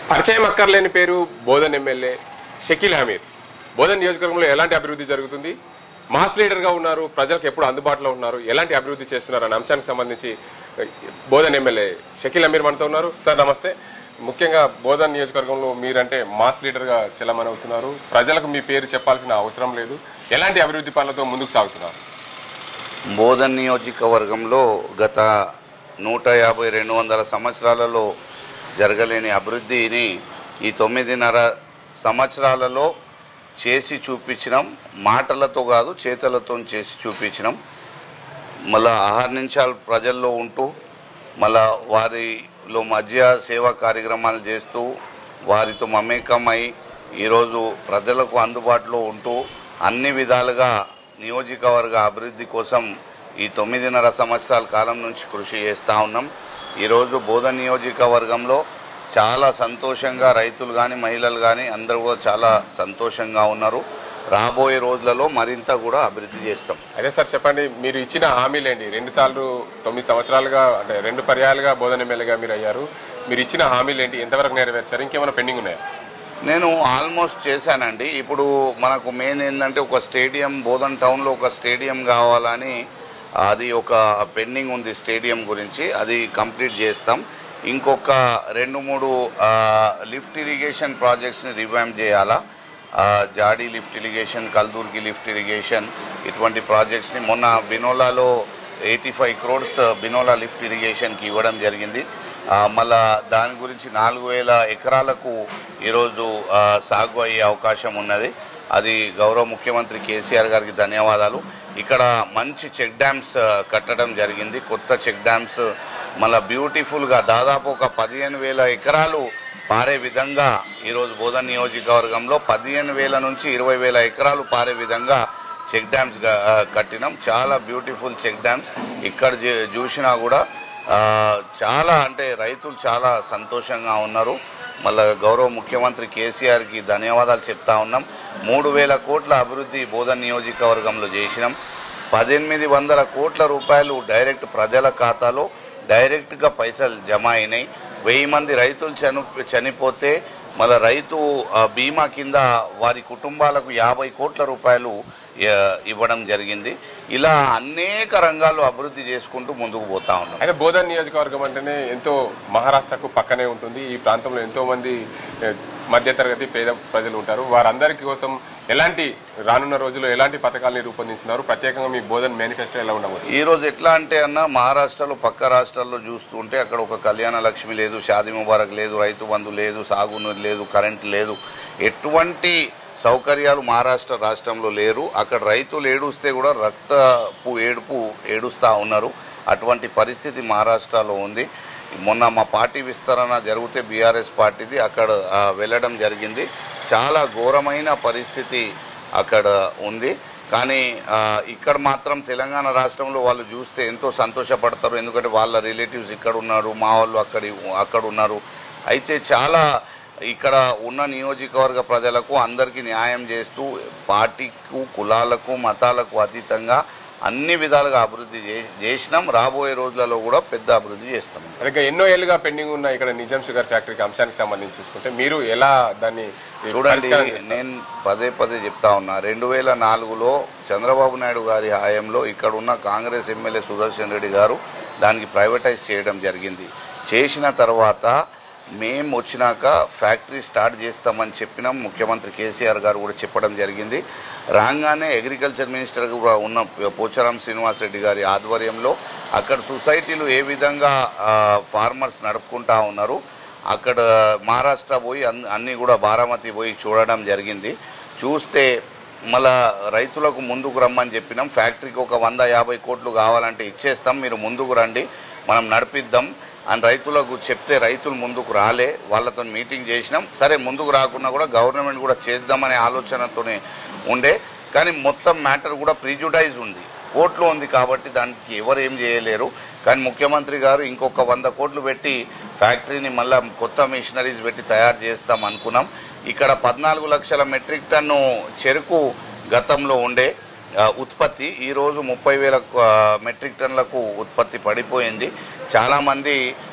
పరిచయం అక్కర్లేని పేరు బోధన్ ఎమ్మెల్యే షకీల్ హమీద్ బోధన్ నియోజకవర్గంలో ఎలాంటి అభివృద్ధి జరుగుతుంది మాస్ లీడర్గా ఉన్నారు ప్రజలకు ఎప్పుడు అందుబాటులో ఉన్నారు ఎలాంటి అభివృద్ధి చేస్తున్నారు అనే అంశానికి సంబంధించి బోధన్ ఎమ్మెల్యే షకీల్ హమీర్ మనతో ఉన్నారు సార్ నమస్తే ముఖ్యంగా బోధన్ నియోజకవర్గంలో మీరంటే మాస్ లీడర్గా చెల్లమని అవుతున్నారు ప్రజలకు మీ పేరు చెప్పాల్సిన అవసరం లేదు ఎలాంటి అభివృద్ధి పనులతో ముందుకు సాగుతున్నారు బోధన్ నియోజకవర్గంలో గత నూట యాభై రెండు వందల సంవత్సరాలలో జరగలేని అభివృద్ధిని ఈ తొమ్మిదిన్నర సంవత్సరాలలో చేసి చూపించినాం మాటలతో కాదు చేతలతో చేసి చూపించినాం మళ్ళా ఆహర్నించాలు ప్రజల్లో ఉంటూ మళ్ళా వారిలో మధ్య సేవా కార్యక్రమాలు చేస్తూ వారితో మమేకమై ఈరోజు ప్రజలకు అందుబాటులో ఉంటూ అన్ని విధాలుగా నియోజకవర్గ అభివృద్ధి కోసం ఈ తొమ్మిదిన్నర సంవత్సరాల కాలం నుంచి కృషి చేస్తూ ఉన్నాం ఈరోజు బోధన నియోజకవర్గంలో చాలా సంతోషంగా రైతులు కానీ మహిళలు కానీ అందరూ కూడా చాలా సంతోషంగా ఉన్నారు రాబోయే రోజులలో మరింత కూడా అభివృద్ధి చేస్తాం అదే సార్ చెప్పండి మీరు ఇచ్చిన హామీలేండి రెండు సార్లు తొమ్మిది సంవత్సరాలుగా అంటే రెండు పర్యాలుగా బోధన ఎమ్మెల్యేగా మీరు అయ్యారు మీరు ఇచ్చిన హామీలేంటి ఎంతవరకు నెరవేర్చారు ఇంకేమైనా పెండింగ్ ఉన్నాయా నేను ఆల్మోస్ట్ చేశానండి ఇప్పుడు మనకు మెయిన్ ఏంటంటే ఒక స్టేడియం బోధన్ టౌన్లో ఒక స్టేడియం కావాలని అది ఒక పెండింగ్ ఉంది స్టేడియం గురించి అది కంప్లీట్ చేస్తాం ఇంకొక రెండు మూడు ఆ, లిఫ్ట్ ఇరిగేషన్ ప్రాజెక్ట్స్ని రివైమ్ చేయాలా ఆ, జాడీ లిఫ్ట్ ఇరిగేషన్ కల్దూర్కి లిఫ్ట్ ఇరిగేషన్ ఇటువంటి ప్రాజెక్ట్స్ని మొన్న బినోలాలో eighty five crores Binola lift ఇరిగేషన్కి ఇవ్వడం జరిగింది ఆ, మళ్ళా దాని గురించి నాలుగు వేల ఎకరాలకు ఈరోజు ఆ, సాగు అయ్యే అవకాశం ఉన్నది అది గౌరవ ముఖ్యమంత్రి కేసీఆర్ గారికి ధన్యవాదాలు ఇక్కడ మంచి చెక్ డ్యామ్స్ ఆ, కట్టడం జరిగింది కొత్త చెక్ డ్యామ్స్ మళ్ళీ బ్యూటిఫుల్గా దాదాపు ఒక పదిహేను వేల ఎకరాలు పారే విధంగా ఈరోజు బోధన్ నియోజకవర్గంలో పదిహేను వేల నుంచి ఇరవై వేల ఎకరాలు పారే విధంగా చెక్ డ్యామ్స్ గా- ఆ, కట్టినాం చాలా బ్యూటిఫుల్ చెక్ డ్యామ్స్ ఇక్కడ చూ- చూసినా కూడా ఆ, చాలా అంటే రైతులు చాలా సంతోషంగా ఉన్నారు మళ్ళీ గౌరవ ముఖ్యమంత్రి కేసీఆర్కి ధన్యవాదాలు చెప్తా ఉన్నాం మూడు వేల కోట్ల అభివృద్ధి బోధన్ నియోజకవర్గంలో చేసినాం పద్దెనిమిది వందల కోట్ల రూపాయలు డైరెక్ట్ ప్రజల ఖాతాలో డైరెక్ట్గా పైసలు జమ అయినాయి వెయ్యి మంది రైతులు చని చనిపోతే మళ్ళీ రైతు ఆ, బీమా కింద వారి కుటుంబాలకు యాభై కోట్ల రూపాయలు ఆ, ఇవ్వడం జరిగింది ఇలా అనేక రంగాల్లో అభివృద్ధి చేసుకుంటూ ముందుకు పోతా ఉన్నాం అయితే బోధన్ నియోజకవర్గం అంటేనే ఎంతో మహారాష్ట్రకు పక్కనే ఉంటుంది ఈ ప్రాంతంలో ఎంతో మంది ఏ, మధ్యతరగతి పేద ప్రజలు ఉంటారు వారందరికీ కోసం ఎలాంటి రానున్న రోజుల్లో ఎలాంటి పథకాలని రూపొందిస్తున్నారు ప్రత్యేకంగా మీ బోధన్ మేనిఫెస్టో ఎలా ఉండబోతుంది ఈ రోజు ఎట్లా అంటే అన్న మహారాష్ట్రలో పక్క రాష్ట్రాల్లో చూస్తుంటే అక్కడ ఒక కళ్యాణ లక్ష్మి లేదు షాదీ ముబారక్ లేదు రైతు బంధు లేదు సాగునీరు లేదు కరెంట్ లేదు ఎటువంటి సౌకర్యాలు మహారాష్ట్ర రాష్ట్రంలో లేరు అక్కడ రైతులు ఏడుస్తే కూడా రక్తపు ఏడుపు ఏడుస్తూ ఉన్నారు అటువంటి పరిస్థితి మహారాష్ట్రలో ఉంది మొన్న మా పార్టీ విస్తరణ జరిగితే బీఆర్ఎస్ పార్టీది అక్కడ ఆ, వెళ్ళడం జరిగింది చాలా ఘోరమైన పరిస్థితి అక్కడ ఉంది కానీ ఆ, ఇక్కడ మాత్రం తెలంగాణ రాష్ట్రంలో వాళ్ళు చూస్తే ఎంతో సంతోషపడతారు ఎందుకంటే వాళ్ళ రిలేటివ్స్ ఇక్కడ ఉన్నారు మా వాళ్ళు అక్కడి అక్కడ ఉన్నారు అయితే చాలా ఇక్కడ ఉన్న నియోజకవర్గ ప్రజలకు అందరికీ న్యాయం చేస్తూ పార్టీకు కులాలకు మతాలకు అతీతంగా అన్ని విధాలుగా అభివృద్ధి చే చేసినాం రాబోయే రోజులలో కూడా పెద్ద అభివృద్ధి చేస్తాం ఇంకా ఎన్నో ఏళ్ళుగా పెండింగ్ ఉన్న ఇక్కడ నిజాం షుగర్ ఫ్యాక్టరీకి అంశానికి సంబంధించి చూసుకుంటే మీరు ఎలా దాన్ని చూడండి పరిష్కారం చేస్తారు? నేను పదే పదే చెప్తా ఉన్నా రెండు వేల నాలుగులో చంద్రబాబు నాయుడు గారి హయాంలో ఇక్కడ ఉన్న కాంగ్రెస్ ఎమ్మెల్యే సుదర్శన్ రెడ్డి గారు దానికి ప్రైవేటైజ్ చేయడం జరిగింది చేసిన తర్వాత మేము వచ్చినాక ఫ్యాక్టరీ స్టార్ట్ చేస్తామని చెప్పినాం ముఖ్యమంత్రి కేసీఆర్ గారు కూడా చెప్పడం జరిగింది రాగానే అగ్రికల్చర్ మినిస్టర్ కూడా ఉన్న పోచారం శ్రీనివాస్ రెడ్డి గారి ఆధ్వర్యంలో అక్కడ సొసైటీలు ఏ విధంగా ఆ, ఫార్మర్స్ నడుపుకుంటా ఉన్నారు అక్కడ మహారాష్ట్ర పోయి అన్- అన్నీ కూడా బారామతి పోయి చూడడం జరిగింది చూస్తే మళ్ళా రైతులకు ముందుకు రమ్మని చెప్పినాం ఫ్యాక్టరీకి ఒక వంద యాభై కోట్లు కావాలంటే ఇచ్చేస్తాం మీరు ముందుకు రండి మనం నడిపిద్దాం అని రైతులకు చెప్తే రైతులు ముందుకు రాలే వాళ్ళతో మీటింగ్ చేసినాం సరే ముందుకు రాకున్నా కూడా గవర్నమెంట్ కూడా చేద్దామనే ఆలోచనతోనే ఉండే కానీ మొత్తం మ్యాటర్ కూడా ప్రిజుడైజ్ ఉంది కోర్టులో ఉంది కాబట్టి దానికి ఎవరు ఏం చేయలేరు కానీ ముఖ్యమంత్రి గారు ఇంకొక వంద కోట్లు పెట్టి ఫ్యాక్టరీని మళ్ళీ కొత్త మిషనరీస్ పెట్టి తయారు చేస్తాం అనుకున్నాం ఇక్కడ పద్నాలుగు లక్షల మెట్రిక్ టన్ను చెరుకు గతంలో ఉండే ఆ, ఉత్పత్తి ఈరోజు ముప్పై వేల ఆ, మెట్రిక్ టన్నులకు ఉత్పత్తి పడిపోయింది చాలామంది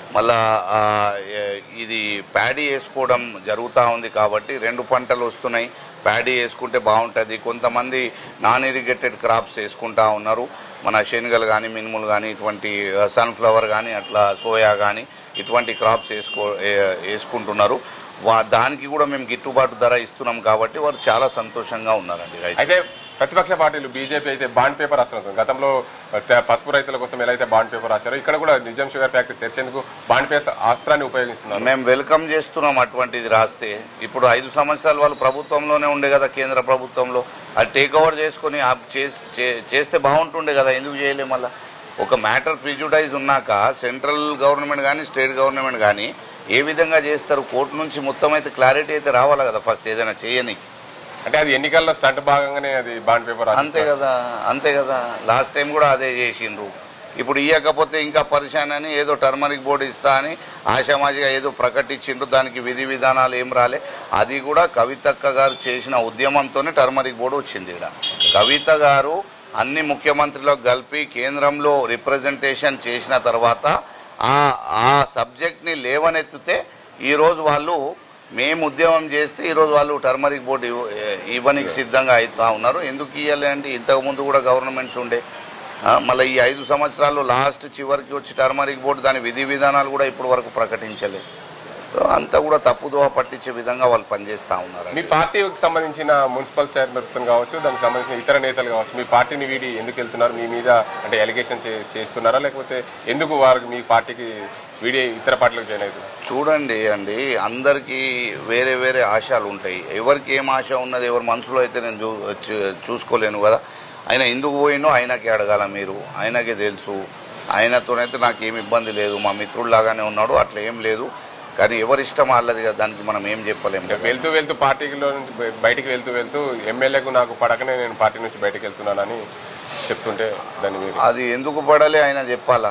మళ్ళా ఆ, ఏ- ఇది ప్యాడీ వేసుకోవడం జరుగుతూ ఉంది కాబట్టి రెండు పంటలు వస్తున్నాయి ప్యాడీ వేసుకుంటే బాగుంటుంది కొంతమంది నాన్ ఇరిగేటెడ్ క్రాప్స్ వేసుకుంటా ఉన్నారు మన శనగలు కానీ మినుములు కానీ ఇటువంటి సన్ఫ్లవర్ కానీ అట్లా సోయా కానీ ఇటువంటి క్రాప్స్ వేసుకో ఏ- వేసుకుంటున్నారు వా దానికి కూడా మేము గిట్టుబాటు ధర ఇస్తున్నాం కాబట్టి వారు చాలా సంతోషంగా ఉన్నారండి రైతు అయితే ప్రతిపక్ష పార్టీలు బీజేపీ అయితే బాండ్ పేపర్ రాస్తున్నారు గతంలో త- పసుపు రైతుల కోసం ఎలా అయితే బాండ్ పేపర్ రాశారో ఇక్కడ కూడా నిజాం షుగర్ ఫ్యాక్టరీ తెరిచేందుకు బాండ్ పేపర్ అస్త్రాన్ని ఉపయోగిస్తున్నారు మేము వెల్కమ్ చేస్తున్నాం అటువంటిది రాస్తే ఇప్పుడు ఐదు సంవత్సరాలు వాళ్ళు ప్రభుత్వంలోనే ఉండే కదా కేంద్ర ప్రభుత్వంలో అది టేక్ ఓవర్ చేసుకొని ఆ చేస్- చే- చేస్తే బాగుంటుండే కదా ఎందుకు చేయలేం మళ్ళా ఒక మ్యాటర్ ప్రిజుడైజ్ ఉన్నాక సెంట్రల్ గవర్నమెంట్ కానీ స్టేట్ గవర్నమెంట్ కానీ ఏ విధంగా చేస్తారు కోర్టు నుంచి మొత్తం అయితే క్లారిటీ అయితే రావాలి కదా ఫస్ట్ ఏదైనా చేయనికి అంటే అది ఎన్నికల్లో స్టంట్ భాగంగానే అది బాండ్ పేపర్ అంతే కదా అంతే కదా లాస్ట్ టైం కూడా అదే చేసిండ్రు ఇప్పుడు ఇవ్వకపోతే ఇంకా పరిశాన్ అని ఏదో టర్మరిక్ బోర్డు ఇస్తా అని ఆషామాజిగా ఏదో ప్రకటించిండ్రు దానికి విధి విధానాలు ఏం రాలే అది కూడా కవితక్క గారు చేసిన ఉద్యమంతోనే టర్మరిక్ బోర్డు వచ్చింది ఇక్కడ కవిత గారు అన్ని ముఖ్యమంత్రులకు కలిపి కేంద్రంలో రిప్రజెంటేషన్ చేసిన తర్వాత ఆ ఆ సబ్జెక్ట్ని లేవనెత్తితే ఈరోజు వాళ్ళు మేము ఉద్యమం చేస్తే ఈరోజు వాళ్ళు టర్మరిక్ బోర్డు ఇవ్వ- ఇవ్వనికి సిద్ధంగా అవుతా ఉన్నారు ఎందుకు ఇవ్వాలి అంటే ఇంతకుముందు కూడా గవర్నమెంట్స్ ఉండే ఆ, మళ్ళీ ఈ ఐదు సంవత్సరాలు లాస్ట్ చివరికి వచ్చి టర్మరిక్ బోర్డు దాని విధి విధానాలు కూడా ఇప్పటి వరకు ప్రకటించలేదు సో అంతా కూడా తప్పుదోవ పట్టించే విధంగా వాళ్ళు పనిచేస్తూ ఉన్నారు మీ పార్టీకి సంబంధించిన మున్సిపల్ చైర్పర్సన్ కావచ్చు దానికి సంబంధించిన ఇతర నేతలు కావచ్చు మీ పార్టీని వీడి ఎందుకు వెళ్తున్నారు మీ మీద అంటే ఎలిగేషన్ చేస్తున్నారా లేకపోతే ఎందుకు వారికి మీ పార్టీకి వీడి ఇతర పార్టీలకు జాయిన్ అవుతున్నారు చూడండి అండి అందరికీ వేరే వేరే ఆశలు ఉంటాయి ఎవరికి ఏం ఆశ ఉన్నది ఎవరి మనసులో అయితే నేను చూ చూ- చూసుకోలేను కదా ఆయన ఎందుకు పోయినో ఆయనకే అడగాల మీరు ఆయనకే తెలుసు ఆయనతోనైతే నాకు ఏమి ఇబ్బంది లేదు మా మిత్రుడిలాగానే ఉన్నాడు అట్లా ఏం లేదు కానీ ఎవరి ఇష్టం వాళ్ళది కదా దానికి మనం ఏం చెప్పలేము కదా. వెళ్తూ వెళ్తూ పార్టీలో నుంచి బయ- బయటికి వెళ్తూ వెళ్తూ ఎమ్మెల్యేకు నాకు పడకనే నేను పార్టీ నుంచి బయటకు వెళ్తున్నానని చెప్తుంటే దాన్ని మీరు అది ఎందుకు పడాలి ఆయన చెప్పాలా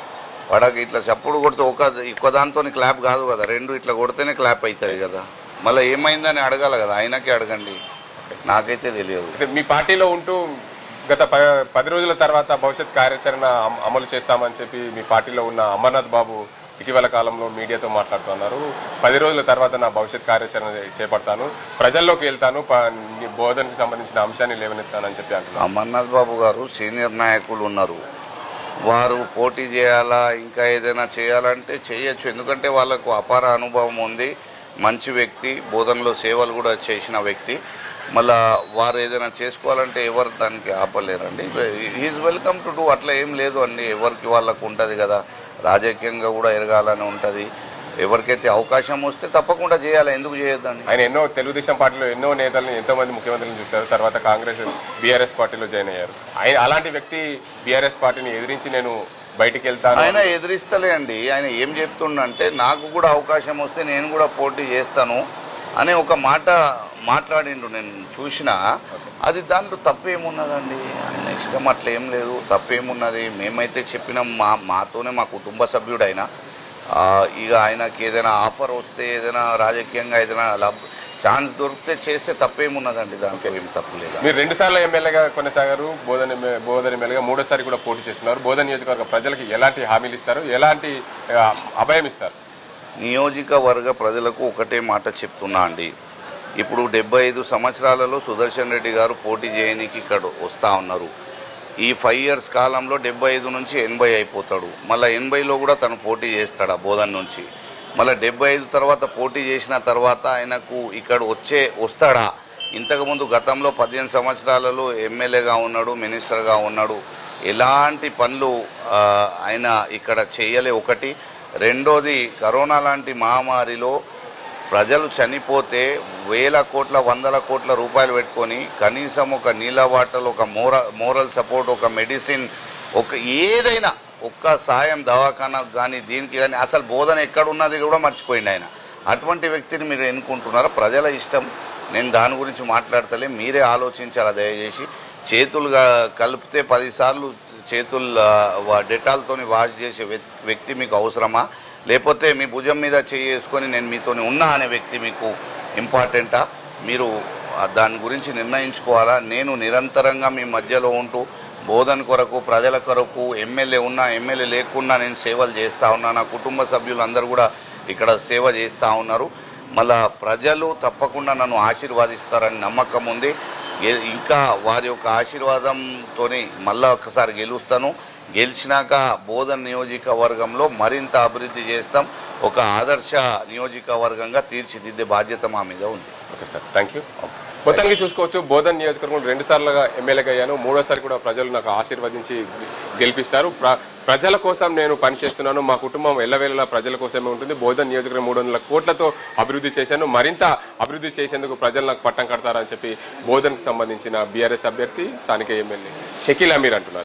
పడక ఇట్లా చప్పుడు కొడితే ఒక ఒక్క దాంతో క్లాప్ కాదు కదా రెండు ఇట్లా కొడితేనే క్లాప్ అవుతుంది కదా మళ్ళీ ఏమైందని అడగాల కదా ఆయనకే అడగండి నాకైతే తెలియదు అయితే మీ పార్టీలో ఉంటూ గత ప పది రోజుల తర్వాత భవిష్యత్ కార్యాచరణ అమ- అమలు చేస్తామని చెప్పి మీ పార్టీలో ఉన్న అమర్నాథ్ బాబు ఇటీవల కాలంలో మీడియాతో మాట్లాడుతున్నారు పది రోజుల తర్వాత నా భవిష్యత్ కార్యాచరణ చేపడతాను ప్రజల్లోకి వెళ్తాను ప- నీ బోధనకి సంబంధించిన అంశాన్ని లేవనెత్తానని చెప్పి అంటున్నారు అమర్నాథ్ బాబు గారు సీనియర్ నాయకులు ఉన్నారు వారు పోటీ చేయాలా ఇంకా ఏదైనా చేయాలంటే చేయొచ్చు ఎందుకంటే వాళ్ళకు అపార అనుభవం ఉంది మంచి వ్యక్తి బోధనలో సేవలు కూడా చేసిన వ్యక్తి మళ్ళా వారు ఏదైనా చేసుకోవాలంటే ఎవరు దానికి ఆపలేరండి ఈజ్ వెల్కమ్ టు డూ అట్లా ఏం లేదు అండి ఎవరికి వాళ్ళకు ఉంటుంది కదా రాజకీయంగా కూడా ఎరగాలని ఉంటుంది ఎవరికైతే అవకాశం వస్తే తప్పకుండా చేయాలి ఎందుకు చేయొద్దండి ఆయన ఎన్నో తెలుగుదేశం పార్టీలో ఎన్నో నేతల్ని ఎంతో మంది ముఖ్యమంత్రులను చూశారు తర్వాత కాంగ్రెస్ బీఆర్ఎస్ పార్టీలో జాయిన్ అయ్యారు ఆయన అలాంటి వ్యక్తి బీఆర్ఎస్ పార్టీని ఎదిరించి నేను బయటికి వెళ్తాను ఆయన ఎదిరిస్తలే అండి ఆయన ఏం చెప్తుండంటే నాకు కూడా అవకాశం వస్తే నేను కూడా పోటీ చేస్తాను అనే ఒక మాట మాట్లాడిండు నేను చూసిన అది దాంట్లో తప్పేమున్నదండి ఆయన ఇష్టం అట్లా ఏం లేదు తప్పేమున్నది మేమైతే చెప్పినాం మా మాతోనే మా కుటుంబ సభ్యుడు ఆయన ఆ, ఇక ఆయనకి ఏదైనా ఆఫర్ వస్తే ఏదైనా రాజకీయంగా ఏదైనా లబ్ ఛాన్స్ దొరికితే చేస్తే తప్పేమున్నదండి దాంట్లో ఏం తప్పు లేదు మీరు రెండు సార్లు ఎమ్మెల్యేగా కొనసాగారు బోధన ఎమ్మె- బోధన ఎమ్మెల్యేగా మూడోసారి కూడా పోటీ చేస్తున్నారు బోధన నియోజకవర్గ ప్రజలకి ఎలాంటి హామీలు ఇస్తారు ఎలాంటి ఆ, అభయం ఇస్తారు నియోజకవర్గ ప్రజలకు ఒకటే మాట చెప్తున్నా అండి ఇప్పుడు డెబ్బై ఐదు సంవత్సరాలలో సుదర్శన్ రెడ్డి గారు పోటీ చేయడానికి ఇక్కడ వస్తూ ఉన్నారు ఈ ఫైవ్ ఇయర్స్ కాలంలో డెబ్బై ఐదు నుంచి ఎనభై అయిపోతాడు మళ్ళీ ఎనభైలో కూడా తను పోటీ చేస్తాడు ఆ బోధన్ నుంచి మళ్ళీ డెబ్బై ఐదు తర్వాత పోటీ చేసిన తర్వాత ఆయనకు ఇక్కడ వచ్చే వస్తాడా ఇంతకుముందు గతంలో పదిహేను సంవత్సరాలలో ఎమ్మెల్యేగా ఉన్నాడు మినిస్టర్గా ఉన్నాడు ఎలాంటి పనులు ఆ, ఆయన ఇక్కడ చేయలే ఒకటి రెండోది కరోనా లాంటి మహమ్మారిలో ప్రజలు చనిపోతే వేల కోట్ల వందల కోట్ల రూపాయలు పెట్టుకొని కనీసం ఒక నీళ్ళ బాటలు ఒక మోర మోరల్ సపోర్ట్ ఒక మెడిసిన్ ఒక ఏదైనా ఒక్క సాయం దవాఖానకు కానీ దీనికి కానీ అసలు బోధన ఎక్కడున్నది కూడా మర్చిపోయింది ఆయన అటువంటి వ్యక్తిని మీరు ఎన్నుకుంటున్నారా ప్రజల ఇష్టం నేను దాని గురించి మాట్లాడతలే మీరే ఆలోచించాలి దయచేసి చేతులుగా కలిపితే పదిసార్లు చేతులు డెటాల్తోని వాష్ చేసే వ్యక్- వ్యక్తి మీకు అవసరమా లేకపోతే మీ భుజం మీద చేసుకొని నేను మీతోని ఉన్నా అనే వ్యక్తి మీకు ఇంపార్టెంటా మీరు ఆ దాని గురించి నిర్ణయించుకోవాలా నేను నిరంతరంగా మీ మధ్యలో ఉంటూ బోధన కొరకు ప్రజల కొరకు ఎమ్మెల్యే ఉన్నా ఎమ్మెల్యే లేకున్నా నేను సేవలు చేస్తూ ఉన్నా నా కుటుంబ సభ్యులందరూ కూడా ఇక్కడ సేవ చేస్తూ ఉన్నారు మళ్ళా ప్రజలు తప్పకుండా నన్ను ఆశీర్వాదిస్తారని నమ్మకం ఉంది గె- ఇంకా వారి యొక్క ఆశీర్వాదంతో మళ్ళా ఒకసారి గెలుస్తాను గెలిచినాక బోధన్ నియోజకవర్గంలో మరింత అభివృద్ధి చేస్తాం ఒక ఆదర్శ నియోజకవర్గంగా తీర్చిదిద్దే బాధ్యత మా మీద ఉంది ఓకే సార్ థ్యాంక్ యూ మొత్తానికి చూసుకోవచ్చు బోధన్ నియోజకవర్గం రెండు సార్లుగా ఎమ్మెల్యేగా అయ్యాను మూడోసారి కూడా ప్రజలు నాకు ఆశీర్వదించి గెలిపిస్తారు ప్ర- ప్రజల కోసం నేను పనిచేస్తున్నాను మా కుటుంబం ఎల్లవేళలా ప్రజల కోసమే ఉంటుంది బోధన్ నియోజకవర్గం మూడు వందల కోట్లతో అభివృద్ధి చేశాను మరింత అభివృద్ధి చేసేందుకు ప్రజలు నాకు పట్టం కడతారని చెప్పి బోధన్కి సంబంధించిన బీఆర్ఎస్ అభ్యర్థి స్థానిక ఎమ్మెల్యే షకీల్ అమీర్ అంటున్నారు